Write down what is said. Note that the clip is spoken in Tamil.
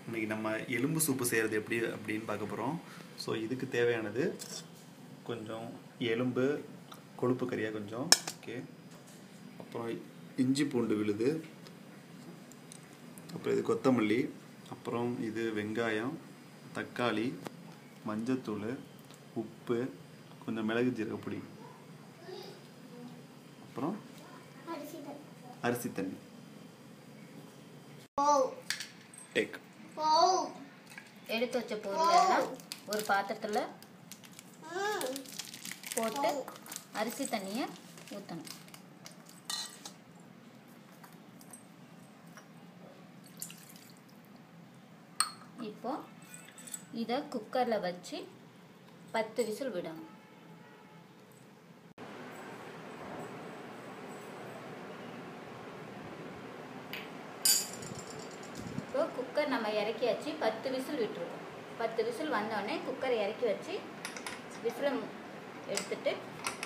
இன்னைக்கு நம்ம எலும்பு சூப்பு செய்கிறது எப்படி அப்படின்னு பார்க்க போகிறோம் ஸோ இதுக்கு தேவையானது கொஞ்சம் எலும்பு கொழுப்பு கறியாக கொஞ்சம் ஓகே அப்புறம் இஞ்சி பூண்டு விழுது அப்புறம் இது கொத்தமல்லி அப்புறம் இது வெங்காயம் தக்காளி மஞ்சத்தூள் உப்பு கொஞ்சம் மிளகு ஜீரக பொடி அப்புறம் அரிசி தண்ணி அரிசி தண்ணி ஓ டேக் ஓ எடுத்து வச்ச பொருள் எல்லாம் ஒரு பாத்திரத்தில் ம் போட்டு அரிசி தண்ணியை ஊற்றணும் இப்போ இதை குக்கரில் வச்சு பத்து விசில் விடணும் இப்போ குக்கர் நம்ம இறக்கியாச்சு பத்து விசில் விட்டுருக்கோம் பத்து விசில் வந்தோடனே குக்கரை இறக்கி வச்சு விசிலை எடுத்துட்டு